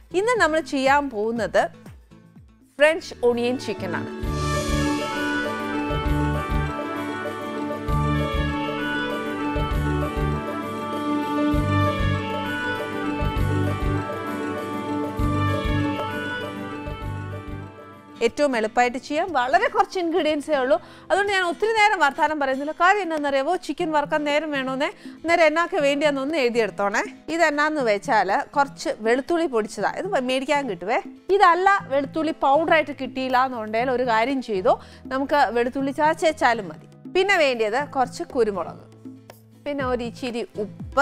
ഇന്ന് നമ്മൾ ചെയ്യാൻ പോകുന്നത് ഫ്രഞ്ച് ഒണിയൻ ചിക്കൻ ആണ് ഏറ്റവും എളുപ്പമായിട്ട് ചെയ്യാം വളരെ കുറച്ച് ഇൻഗ്രീഡിയൻസേ ഉള്ളൂ അതുകൊണ്ട് ഞാൻ ഒത്തിരി നേരം വർത്താനം പറയുന്നില്ല കാര്യം എന്താണെന്നറിയാവോ ചിക്കൻ വറുക്കാൻ നേരം വേണമെന്നേ അന്നേരം എന്നാക്ക് വേണ്ടിയാന്ന് എഴുതിയെടുത്തോണേ ഇത് എന്നാന്ന് വെച്ചാൽ കുറച്ച് വെളുത്തുള്ളി പൊടിച്ചതാ ഇത് മേടിക്കാൻ കിട്ടുവേ ഇതല്ല വെളുത്തുള്ളി പൗഡറായിട്ട് കിട്ടിയില്ല എന്നുണ്ടെങ്കിൽ ഒരു കാര്യം ചെയ്തോ നമുക്ക് വെളുത്തുള്ളി ചാച്ചേച്ചാലും മതി പിന്നെ വേണ്ടിയത് കുറച്ച് കുരുമുളക് പിന്നെ ഒരു ഇച്ചിരി ഉപ്പ്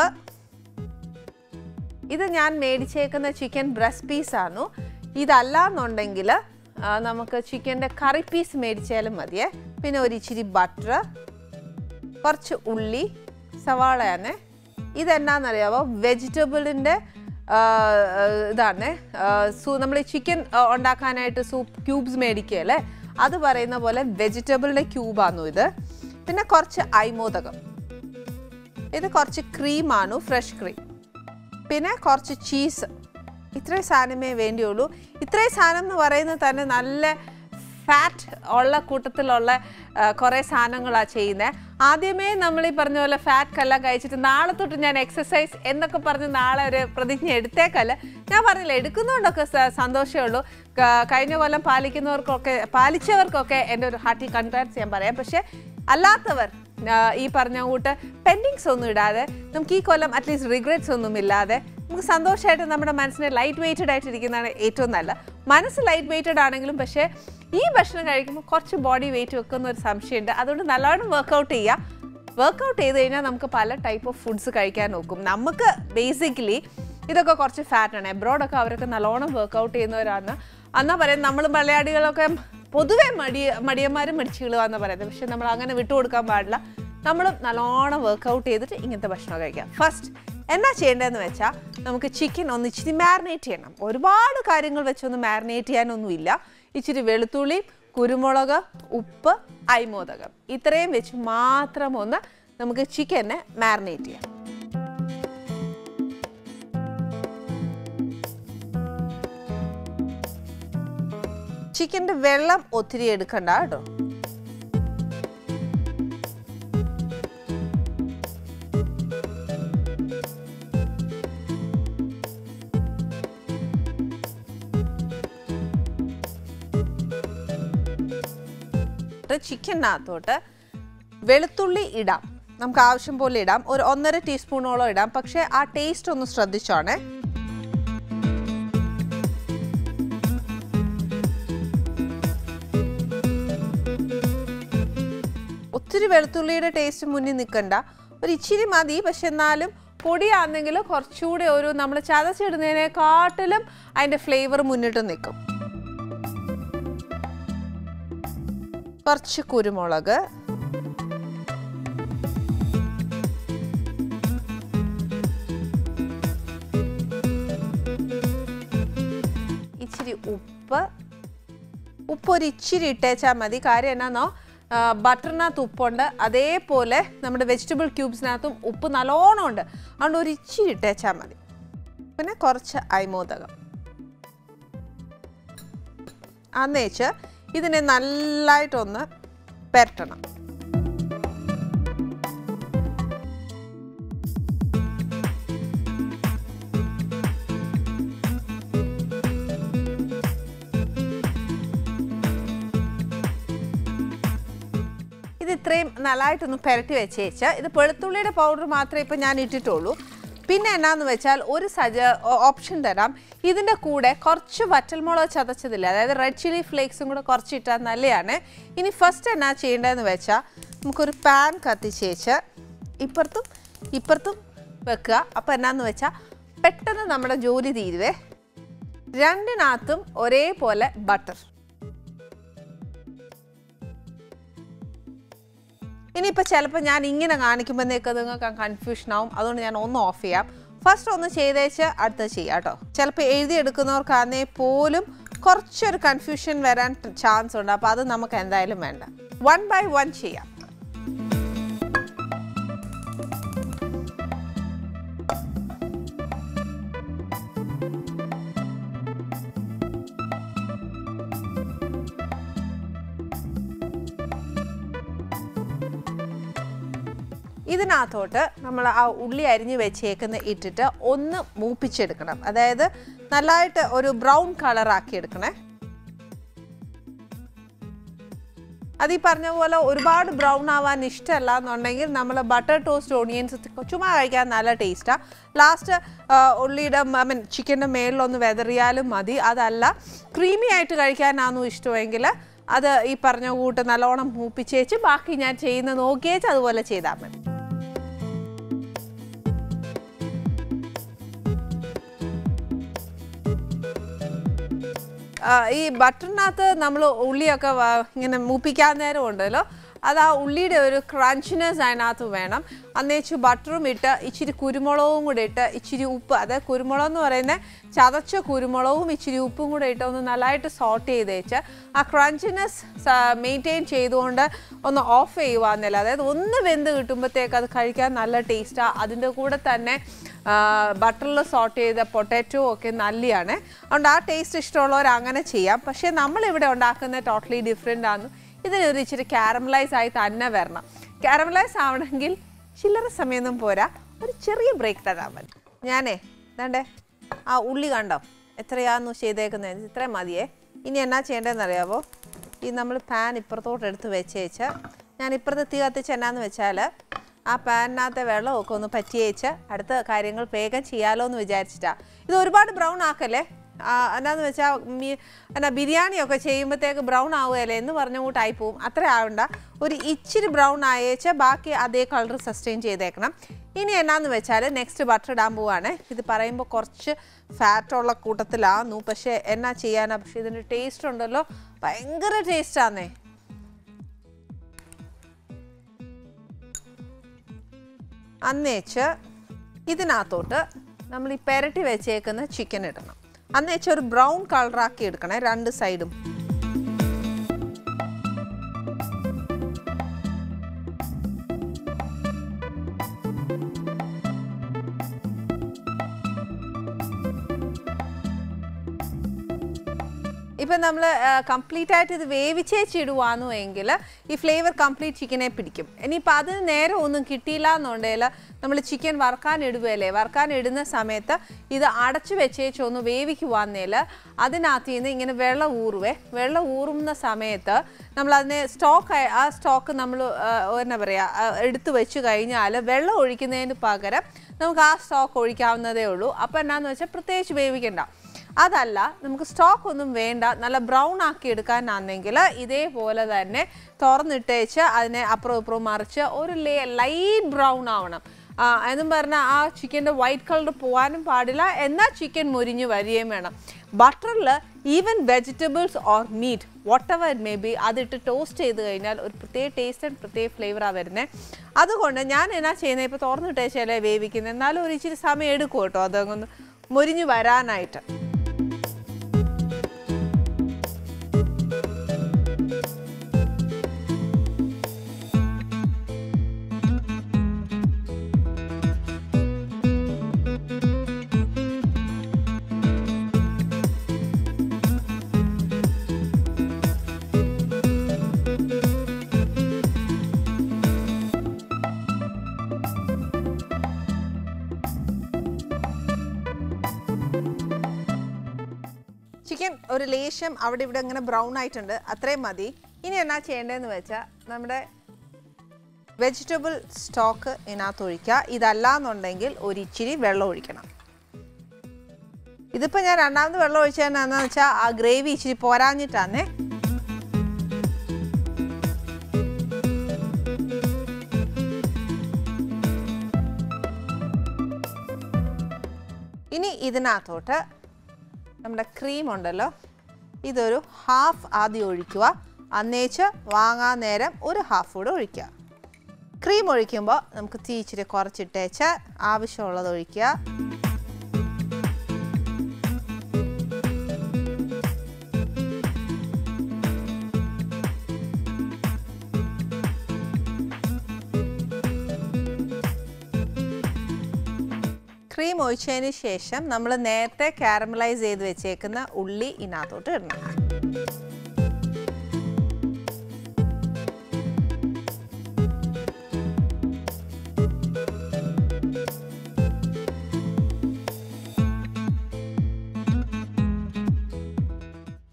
ഇത് ഞാൻ മേടിച്ചേക്കുന്ന ചിക്കൻ ബ്രസ്റ്റ് പീസാണ് ഇതല്ല എന്നുണ്ടെങ്കിൽ ആ, നമുക്ക് ചിക്കൻ്റെ കറി പീസ് മേടിച്ചാലും മതിയേ പിന്നെ ഒരു ഇച്ചിരി ബട്ടർ കുറച്ച് ഉള്ളി സവാളയാണ് ഇതെന്നാന്നറിയാവോ വെജിറ്റബിളിൻ്റെ ഇതാണ് സൂ നമ്മൾ ചിക്കൻ ഉണ്ടാക്കാനായിട്ട് സൂപ്പ് ക്യൂബ്സ് മേടിക്കുകയല്ലേ അത് പറയുന്ന പോലെ വെജിറ്റബിളിൻ്റെ ക്യൂബാണു ഇത് പിന്നെ കുറച്ച് അയ്മോദകം ഇത് കുറച്ച് ക്രീമാണ് ഫ്രഷ് ക്രീം പിന്നെ കുറച്ച് ചീസ് ഇത്രയും സാധനമേ വേണ്ടിയുള്ളൂ ഇത്രയും സാധനം എന്ന് പറയുന്നത് തന്നെ നല്ല ഫാറ്റ് ഉള്ള കൂട്ടത്തിലുള്ള ആ, കുറേ സാധനങ്ങളാണ് ചെയ്യുന്നത് ആദ്യമേ നമ്മൾ ഈ പറഞ്ഞ പോലെ ഫാറ്റ് കല്ല കഴിച്ചിട്ട് നാളെ തൊട്ട് ഞാൻ എക്സസൈസ് എന്നൊക്കെ പറഞ്ഞ് നാളെ ഒരു പ്രതിജ്ഞ എടുത്തേക്കല്ല ഞാൻ പറഞ്ഞില്ല എടുക്കുന്നതുകൊണ്ടൊക്കെ സ- സന്തോഷമേ ഉള്ളൂ ക- കഴിഞ്ഞ കൊല്ലം പാലിക്കുന്നവർക്കൊക്കെ പാലിച്ചവർക്കൊക്കെ എൻ്റെ ഒരു ഹാർട്ടി കൺഗ്രാറ്റ്സ് ഞാൻ പറയാം പക്ഷേ അല്ലാത്തവർ ആ, ഈ പറഞ്ഞ കൂട്ട് പെൻഡിങ്സ് ഒന്നും ഇടാതെ നമുക്ക് ഈ കൊല്ലം അറ്റ്ലീസ്റ്റ് റിഗ്രറ്റ്സ് ഒന്നും ഇല്ലാതെ നമുക്ക് സന്തോഷമായിട്ട് നമ്മുടെ മനസ്സിനെ ലൈറ്റ് വെയ്റ്റഡ് ആയിട്ട് ഇരിക്കുന്നതാണ് ഏറ്റവും നല്ല മനസ്സ് ലൈറ്റ് വെയ്റ്റഡ് ആണെങ്കിലും പക്ഷേ ഈ ഭക്ഷണം കഴിക്കുമ്പോൾ കുറച്ച് ബോഡി വെയിറ്റ് വെക്കുന്ന ഒരു സംശയമുണ്ട് അതുകൊണ്ട് നല്ലോണം വർക്കൗട്ട് ചെയ്യുക വർക്കൗട്ട് ചെയ്ത് കഴിഞ്ഞാൽ നമുക്ക് പല ടൈപ്പ് ഓഫ് ഫുഡ്സ് കഴിക്കാൻ നോക്കും നമുക്ക് ബേസിക്കലി ഇതൊക്കെ കുറച്ച് ഫാറ്റാണ് എബ്രോഡൊക്കെ അവരൊക്കെ നല്ലോണം വർക്കൗട്ട് ചെയ്യുന്നവരാണ് എന്നാ പറയാം നമ്മൾ മലയാളികളൊക്കെ പൊതുവെ മടി മടിയന്മാരും മടിച്ചുകളുവാന്ന് പറയുന്നത് പക്ഷെ നമ്മൾ അങ്ങനെ വിട്ടുകൊടുക്കാൻ പാടില്ല നമ്മളും നല്ലോണം വർക്കൗട്ട് ചെയ്തിട്ട് ഇങ്ങനത്തെ ഭക്ഷണം കഴിക്കാം ഫസ്റ്റ് എന്നാ ചെയ്യേണ്ടതെന്ന് വെച്ചാൽ നമുക്ക് ചിക്കൻ ഒന്ന് ഇച്ചിരി മാരിനേറ്റ് ചെയ്യണം ഒരുപാട് കാര്യങ്ങൾ വെച്ചൊന്നും മാരിനേറ്റ് ചെയ്യാനൊന്നുമില്ല ഇച്ചിരി വെളുത്തുള്ളി കുരുമുളക് ഉപ്പ് അയ്മോദകം ഇത്രയും വെച്ച് മാത്രം ഒന്ന് നമുക്ക് ചിക്കനെ മാരിനേറ്റ് ചെയ്യാം ചിക്കൻ്റെ വെള്ളം ഒത്തിരി എടുക്കണ്ട കേട്ടോ ചിക്കനകത്തോട്ട് വെളുത്തുള്ളി ഇടാം നമുക്ക് ആവശ്യം പോലെ ഇടാം ഒരു ഒന്നര ടീസ്പൂണോളം ഇടാം പക്ഷേ ആ ടേസ്റ്റ് ഒന്ന് ശ്രദ്ധിച്ചോണേ ഒത്തിരി വെളുത്തുള്ളിയുടെ ടേസ്റ്റ് മുന്നിൽ നിൽക്കണ്ട ഒരു ഇച്ചിരി മതി പക്ഷെ എന്നാലും പൊടിയാണെങ്കിൽ കുറച്ചുകൂടെ ഒരു നമ്മൾ ചതച്ചിടുന്നതിനെക്കാട്ടിലും അതിൻ്റെ ഫ്ലേവർ മുന്നിട്ട് നിൽക്കും കുറച്ച് കുരുമുളക് ഇച്ചിരി ഉപ്പ് ഉപ്പ് ഒരു ഇച്ചിരി ഇട്ടേച്ചാൽ മതി കാര്യം എന്നാന്നോ ആ, ബട്ടറിനകത്ത് ഉപ്പുണ്ട് അതേപോലെ നമ്മുടെ വെജിറ്റബിൾ ക്യൂബ്സിനകത്തും ഉപ്പ് നല്ലോണം ഉണ്ട് അതുകൊണ്ട് ഒരു ഇച്ചിരി ഇട്ടേച്ചാൽ മതി പിന്നെ കുറച്ച് അയ്മോദകം അന്നേച്ച് ഇതിനെ നല്ലതായിട്ടൊന്ന് പെരട്ടണം ഇത് ഇത്രയും നല്ലതായിട്ടൊന്ന് പുരട്ടി വെച്ചേച്ച് ഇത് വെളുത്തുള്ളിയുടെ പൗഡർ മാത്രമേ ഇപ്പം ഞാൻ ഇട്ടിട്ടുള്ളൂ പിന്നെ എന്നാന്ന് വെച്ചാൽ ഒരു സജ ഓപ്ഷൻ തരാം ഇതിൻ്റെ കൂടെ കുറച്ച് വറ്റൽമുളക് ചതച്ചതില്ല അതായത് റെഡ് ചില്ലി ഫ്ലേക്സും കൂടെ കുറച്ച് ഇട്ടാൽ നല്ലതാണ് ഇനി ഫസ്റ്റ് എന്നാ ചെയ്യേണ്ടതെന്ന് വെച്ചാൽ നമുക്കൊരു പാൻ കത്തിച്ചേച്ച് ഇപ്പുറത്തും ഇപ്പുറത്തും വെക്കുക അപ്പോൾ എന്നാന്ന് വെച്ചാൽ പെട്ടെന്ന് നമ്മുടെ ജോലി തീരുവേ രണ്ടിനകത്തും ഒരേപോലെ ബട്ടർ ഇനിയിപ്പോൾ ചിലപ്പോൾ ഞാൻ ഇങ്ങനെ കാണിക്കുമ്പോഴത്തേക്ക് നിങ്ങൾക്ക് കൺഫ്യൂഷൻ ആവും അതുകൊണ്ട് ഞാൻ ഒന്ന് ഓഫ് ചെയ്യാം ഫസ്റ്റ് ഒന്ന് ചെയ്തേച്ച് അടുത്ത് ചെയ്യാം കേട്ടോ ചിലപ്പോൾ എഴുതിയെടുക്കുന്നവർക്കാന്നേ പോലും കുറച്ചൊരു കൺഫ്യൂഷൻ വരാൻ ചാൻസ് ഉണ്ട് അപ്പോൾ അത് നമുക്ക് എന്തായാലും വേണ്ട വൺ ബൈ വൺ ചെയ്യാം ഇതിനകത്തോട്ട് നമ്മൾ ആ ഉള്ളി അരിഞ്ഞ് വെച്ചേക്കുന്ന ഇട്ടിട്ട് ഒന്ന് മൂപ്പിച്ചെടുക്കണം അതായത് നല്ലതായിട്ട് ഒരു ബ്രൗൺ കളറാക്കി എടുക്കണേ അത് ഈ പറഞ്ഞ പോലെ ഒരുപാട് ബ്രൗൺ ആവാൻ ഇഷ്ടമല്ല എന്നുണ്ടെങ്കിൽ നമ്മൾ ബട്ടർ ടോസ്റ്റ് ഓണിയൻസ് ചുമ്മാ കഴിക്കാൻ നല്ല ടേസ്റ്റാണ് ലാസ്റ്റ് ഉള്ളിയുടെ ഐ മീൻ ചിക്കൻ്റെ മേളിലൊന്ന് വെതറിയാലും മതി അതല്ല ക്രീമി ആയിട്ട് കഴിക്കാനാണോ ഇഷ്ടമെങ്കിൽ അത് ഈ പറഞ്ഞ കൂട്ട് നല്ലോണം മൂപ്പിച്ചേച്ച് ബാക്കി ഞാൻ ചെയ്യുന്ന നോക്കിയേച്ച് അതുപോലെ ചെയ്താൽ മതി ആ, ഈ ബട്ടറിനകത്ത് നമ്മൾ ഉള്ളിയൊക്കെ വ- ഇങ്ങനെ മൂപ്പിക്കാൻ നേരം ഉണ്ടല്ലോ അത് ആ ഉള്ളിയുടെ ഒരു ക്രഞ്ചിനെസ് അതിനകത്ത് വേണം അന്നേച്ച് ബട്ടറും ഇട്ട് ഇച്ചിരി കുരുമുളകും കൂടെ ഇട്ട് ഇച്ചിരി ഉപ്പ് അതായത് കുരുമുളക് എന്ന് പറയുന്നത് ചതച്ച കുരുമുളകും ഇച്ചിരി ഉപ്പും കൂടെ ഇട്ട് ഒന്ന് നല്ലതായിട്ട് സോട്ട് ചെയ്ത് വെച്ച് ആ ക്രഞ്ചിനെസ് മെയിൻറ്റെയിൻ ചെയ്തുകൊണ്ട് ഒന്ന് ഓഫ് ചെയ്യുവാന്നല്ല അതായത് ഒന്ന് വെന്ത് കിട്ടുമ്പോഴത്തേക്ക് അത് കഴിക്കാൻ നല്ല ടേസ്റ്റാണ് അതിൻ്റെ കൂടെ തന്നെ ബട്ടറിൽ സോട്ട് ചെയ്ത പൊട്ടാറ്റോ ഒക്കെ നല്ലതാണ് അതുകൊണ്ട് ആ ടേസ്റ്റ് ഇഷ്ടമുള്ളവർ അങ്ങനെ ചെയ്യാം പക്ഷേ നമ്മളിവിടെ ഉണ്ടാക്കുന്ന ടോട്ടലി ഡിഫറെൻ്റ് ആണ് ഇതിനൊരു ഇച്ചിരി കാരമലൈസ് ആയി തന്നെ വരണം കാരമലൈസ് ആവണമെങ്കിൽ ചില്ലറ സമയമൊന്നും പോരാ ഒരു ചെറിയ ബ്രേക്ക് തരാൻ മതി ഞാനേ ദാണ്ടേ ആ ഉള്ളി കണ്ടോ എത്രയാന്ന് ചെയ്തേക്കുന്നത് ഇത്രയും മതിയേ ഇനി എന്നാ ചെയ്യേണ്ടതെന്ന് അറിയാമോ ഈ നമ്മൾ പാൻ ഇപ്പുറത്തോട്ട് എടുത്ത് വെച്ചേച്ച് ഞാൻ ഇപ്പുറത്ത് തീ കത്തിച്ച് എന്നാന്ന് വെച്ചാൽ ആ പാനിനകത്തെ വെള്ളമൊക്കെ ഒന്ന് പറ്റിയേച്ച് അടുത്ത കാര്യങ്ങൾ വേഗം ചെയ്യാലോ എന്ന് വിചാരിച്ചിട്ടാണ് ഇത് ഒരുപാട് ബ്രൗൺ ആക്കല്ലേ ആ, എന്നാന്ന് വെച്ചാൽ മീ എന്നാ ബിരിയാണിയൊക്കെ ചെയ്യുമ്പോഴത്തേക്ക് ബ്രൗൺ ആവുകയല്ലേ എന്ന് പറഞ്ഞ കൂട്ടായി പോവും അത്ര ആവണ്ട ഒരു ഇച്ചിരി ബ്രൗൺ ആയേച്ച് ബാക്കി അതേ കളർ സസ്റ്റെയിൻ ചെയ്തേക്കണം ഇനി എന്നാന്ന് വെച്ചാൽ നെക്സ്റ്റ് ബട്ടർ ഇടാൻ പോവാണ് ഇത് പറയുമ്പോൾ കുറച്ച് ഫാറ്റുള്ള കൂട്ടത്തിലാന്നു പക്ഷേ എന്നാ ചെയ്യാനാ പക്ഷേ ഇതിൻ്റെ ടേസ്റ്റ് ഉണ്ടല്ലോ ഭയങ്കര ടേസ്റ്റാന്നേ അന്നേച്ച് ഇതിനകത്തോട്ട് നമ്മൾ ഈ പെരട്ടി വെച്ചേക്കുന്ന ചിക്കൻ ഇടണം അന്നേച്ച് ഒരു ബ്രൗൺ കളറാക്കി എടുക്കണേ രണ്ട് സൈഡും ഇപ്പം നമ്മൾ കംപ്ലീറ്റ് ആയിട്ട് ഇത് വേവിച്ചേച്ചിടുവാന്നു എങ്കിൽ ഈ ഫ്ലേവർ കംപ്ലീറ്റ് ചിക്കനെ പിടിക്കും ഇനിയിപ്പോൾ അതിന് നേരെ ഒന്നും കിട്ടിയില്ല എന്നുണ്ടെങ്കിൽ നമ്മൾ ചിക്കൻ വറുക്കാൻ ഇടുകയല്ലേ വറുക്കാൻ ഇടുന്ന സമയത്ത് ഇത് അടച്ചു വെച്ചേച്ച് ഒന്ന് വേവിക്കുവാന്നേൽ അതിനകത്ത് നിന്ന് ഇങ്ങനെ വെള്ളം ഊറുവേ വെള്ളം ഊറുന്ന സമയത്ത് നമ്മൾ അതിനെ സ്റ്റോക്ക് ആ സ്റ്റോക്ക് നമ്മൾ എന്നാ പറയുക എടുത്തു വെച്ച് കഴിഞ്ഞാൽ വെള്ളം ഒഴിക്കുന്നതിന് പകരം നമുക്ക് ആ സ്റ്റോക്ക് ഒഴിക്കാവുന്നതേ ഉള്ളൂ അപ്പോൾ എന്നാന്ന് വെച്ചാൽ പ്രത്യേകിച്ച് വേവിക്കണ്ട അതല്ല നമുക്ക് സ്റ്റോക്ക് ഒന്നും വേണ്ട നല്ല ബ്രൗൺ ആക്കി എടുക്കാനാണെങ്കിൽ ഇതേപോലെ തന്നെ തുറന്നിട്ടേച്ച് അതിനെ അപ്പുറം ഇപ്പുറം മറിച്ച് ഒരു ലേ ലൈറ്റ് ബ്രൗൺ ആവണം ആ, എന്നും പറഞ്ഞാൽ ആ ചിക്കൻ്റെ വൈറ്റ് കളർ പോകാനും പാടില്ല എന്നാൽ ചിക്കൻ മുരിഞ്ഞ് വരികയും വേണം ബട്ടറിൽ even vegetables or meat whatever it may be അതിട്ട് ടോസ്റ്റ് ചെയ്ത് കഴിഞ്ഞാൽ ഒരു പ്രത്യേക ടേസ്റ്റ് ആൻഡ് പ്രത്യേക ഫ്ലേവറാണ് വരുന്നത് അതുകൊണ്ട് ഞാൻ എന്നാ ചെയ്യുന്നത് ഇപ്പോൾ തുറന്നിട്ടേച്ചല്ലേ വേവിക്കുന്നത് എന്നാലും ഒരു ഇച്ചിരി സമയം എടുക്കും കേട്ടോ അതങ്ങൊന്ന് മുരിഞ്ഞ് വരാനായിട്ട് ചിക്കൻ ഒരു ലേശം അവിടെ ഇവിടെ ഇങ്ങനെ ബ്രൗൺ ആയിട്ടുണ്ട് അത്രയും മതി ഇനി എന്നാ ചെയ്യേണ്ടതെന്ന് വെച്ചാൽ നമ്മുടെ വെജിറ്റബിൾ സ്റ്റോക്ക് ഇതിനകത്ത് ഒഴിക്കുക ഇതല്ല എന്നുണ്ടെങ്കിൽ ഒരു ഇച്ചിരി വെള്ളം ഒഴിക്കണം ഇതിപ്പോൾ ഞാൻ രണ്ടാമത് വെള്ളം ഒഴിച്ചത് എന്നാന്ന് വെച്ചാൽ ആ ഗ്രേവി ഇച്ചിരി പോരാഞ്ഞിട്ടാന്നേ ഇനി ഇതിനകത്തോട്ട് നമ്മുടെ ക്രീം ഉണ്ടല്ലോ ഇതൊരു ഹാഫ് ആദ്യം ഒഴിക്കുക അന്നേച്ച് വാങ്ങാൻ നേരം ഒരു ഹാഫ് കൂടെ ഒഴിക്കുക ക്രീം ഒഴിക്കുമ്പോൾ നമുക്ക് തീ ഇച്ചിരി കുറച്ചിട്ടേച്ച് ആവശ്യമുള്ളത് ഒഴിക്കുക ക്രീം ഒഴിച്ചതിന് ശേഷം നമ്മൾ നേരത്തെ കാരമലൈസ് ചെയ്ത് വെച്ചേക്കുന്ന ഉള്ളി ഇതിനകത്തോട്ട് ഇടണം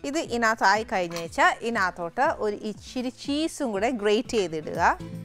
ഇത് ഇതിനകത്തായി കഴിഞ്ഞേച്ചാൽ ഇതിനകത്തോട്ട് ഒരു ഇച്ചിരി ചീസും കൂടെ ഗ്രേറ്റ് ചെയ്തിടുക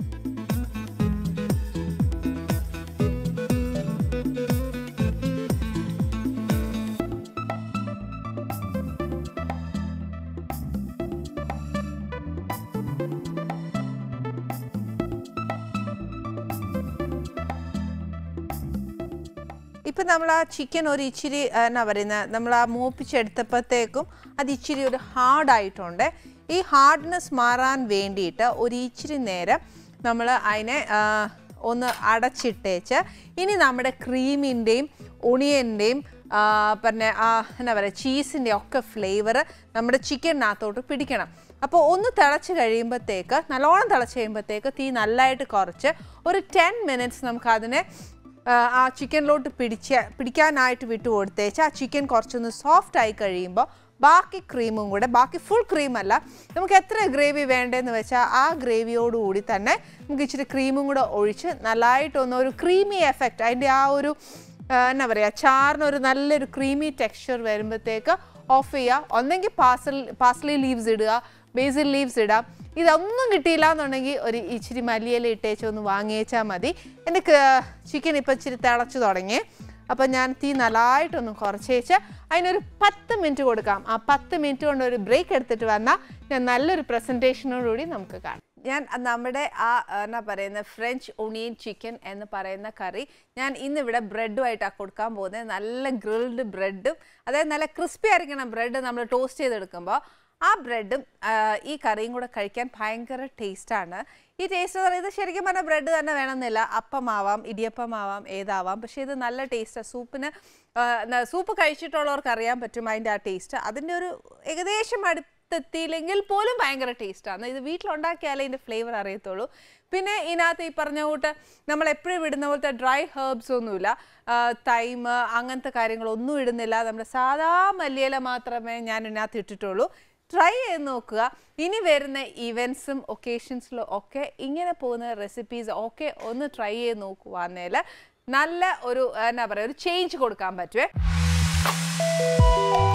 ഇപ്പം നമ്മൾ ആ ചിക്കൻ ഒരു ഇച്ചിരി ആ, എന്നാ പറയുന്നത് നമ്മൾ ആ മൂപ്പിച്ചെടുത്തപ്പോഴത്തേക്കും അത് ഇച്ചിരി ഒരു ഹാർഡായിട്ടുണ്ട് ഈ ഹാർഡ്നെസ് മാറാൻ വേണ്ടിയിട്ട് ഒരു ഇച്ചിരി നേരം നമ്മൾ അതിനെ ആ, ഒന്ന് അടച്ചിട്ടേച്ച് ഇനി നമ്മുടെ ക്രീമിൻ്റെയും ഒണിയൻ്റെയും പിന്നെ ആ എന്നാ പറയുക ചീസിൻ്റെ ഒക്കെ ഫ്ലേവർ നമ്മുടെ ചിക്കനകത്തോട്ട് പിടിക്കണം അപ്പോൾ ഒന്ന് തിളച്ച് കഴിയുമ്പോഴത്തേക്ക് നല്ലോണം തിളച്ച് കഴിയുമ്പോഴത്തേക്ക് തീ നല്ലതായിട്ട് കുറച്ച് ഒരു ടെൻ മിനിറ്റ്സ് നമുക്കതിനെ ആ, ആ ചിക്കനിലോട്ട് പിടിച്ച പിടിക്കാനായിട്ട് വിട്ടു കൊടുത്തേച്ച് ആ ചിക്കൻ കുറച്ചൊന്ന് സോഫ്റ്റ് ആയി കഴിയുമ്പോൾ ബാക്കി ക്രീമും കൂടെ ബാക്കി ഫുൾ ക്രീം അല്ല നമുക്ക് എത്ര ഗ്രേവി വേണ്ടതെന്ന് വെച്ചാൽ ആ ഗ്രേവിയോടുകൂടി തന്നെ നമുക്ക് ഇച്ചിരി ക്രീമും കൂടെ ഒഴിച്ച് നല്ലതായിട്ടൊന്ന് ഒരു ക്രീമി എഫക്റ്റ് അതിൻ്റെ ആ ഒരു ആ, എന്നാ പറയുക ചാറിന് ഒരു നല്ലൊരു ക്രീമി ടെക്സ്ചർ വരുമ്പോഴത്തേക്ക് ഓഫ് ചെയ്യുക ഒന്നെങ്കിൽ പാസൽ പാസ്ലി ലീവ്സ് ഇടുക ബേസിൽ ലീവ്സ് ഇടാം ഇതൊന്നും കിട്ടിയില്ല എന്നുണ്ടെങ്കിൽ ഒരു ഇച്ചിരി മല്ലിയില ഇട്ടേച്ച് ഒന്ന് വാങ്ങിയേച്ചാൽ മതി എൻ്റെ ചിക്കൻ ഇപ്പം ഇച്ചിരി തിളച്ച് തുടങ്ങി അപ്പം ഞാൻ തീ നല്ലതായിട്ടൊന്ന് കുറച്ചേച്ച് അതിനൊരു പത്ത് മിനിറ്റ് കൊടുക്കാം ആ പത്ത് മിനിറ്റ് കൊണ്ട് ഒരു ബ്രേക്ക് എടുത്തിട്ട് വന്നാൽ ഞാൻ നല്ലൊരു പ്രസൻറ്റേഷനോടുകൂടി നമുക്ക് കാണാം ഞാൻ നമ്മുടെ ആ എന്നാ പറയുന്ന ഫ്രഞ്ച് ഒണിയൻ ചിക്കൻ എന്ന് പറയുന്ന കറി ഞാൻ ഇന്നിവിടെ ബ്രെഡുമായിട്ടാണ് കൊടുക്കാൻ പോകുന്നത് നല്ല ഗ്രിൽഡ് ബ്രെഡും അതായത് നല്ല ക്രിസ്പി ആയിരിക്കണം ബ്രെഡ് നമ്മൾ ടോസ്റ്റ് ചെയ്തെടുക്കുമ്പോൾ ആ ബ്രെഡും ഈ കറിയും കൂടെ കഴിക്കാൻ ഭയങ്കര ടേസ്റ്റാണ് ഈ ടേസ്റ്റ് എന്ന് പറയുന്നത് ശരിക്കും പറഞ്ഞാൽ ബ്രെഡ് തന്നെ വേണമെന്നില്ല അപ്പമാവാം ഇടിയപ്പമാവാം ഏതാവാം പക്ഷേ ഇത് നല്ല ടേസ്റ്റാണ് സൂപ്പിന് ആ, ന- സൂപ്പ് കഴിച്ചിട്ടുള്ളവർക്ക് അറിയാൻ പറ്റും അതിൻ്റെ ആ ടേസ്റ്റ് അതിൻ്റെ ഒരു ഏകദേശം അടുത്തെത്തിയില്ലെങ്കിൽ പോലും ഭയങ്കര ടേസ്റ്റാണ് ഇത് വീട്ടിലുണ്ടാക്കിയാലേ ഇതിൻ്റെ ഫ്ലേവർ അറിയത്തുള്ളൂ പിന്നെ ഇതിനകത്ത് ഈ പറഞ്ഞ കൂട്ട് നമ്മൾ എപ്പോഴും ഇടുന്ന പോലത്തെ ഡ്രൈ ഹെർബ്സ് ഒന്നുമില്ല തൈമ അങ്ങനത്തെ കാര്യങ്ങളൊന്നും ഇടുന്നില്ല നമ്മുടെ സാധാ മല്ലിയില മാത്രമേ ഞാൻ ഇതിനകത്ത് ഇട്ടിട്ടുള്ളൂ ട്രൈ ചെയ്ത് നോക്കുക ഇനി വരുന്ന ഇവൻസും ഒക്കേഷൻസിലും ഒക്കെ ഇങ്ങനെ പോകുന്ന റെസിപ്പീസ് ഒക്കെ ഒന്ന് ട്രൈ ചെയ്ത് നോക്കുവാന്നേൽ നല്ല ഒരു എന്നാ പറയുക ഒരു ചേഞ്ച് കൊടുക്കാൻ പറ്റുമേ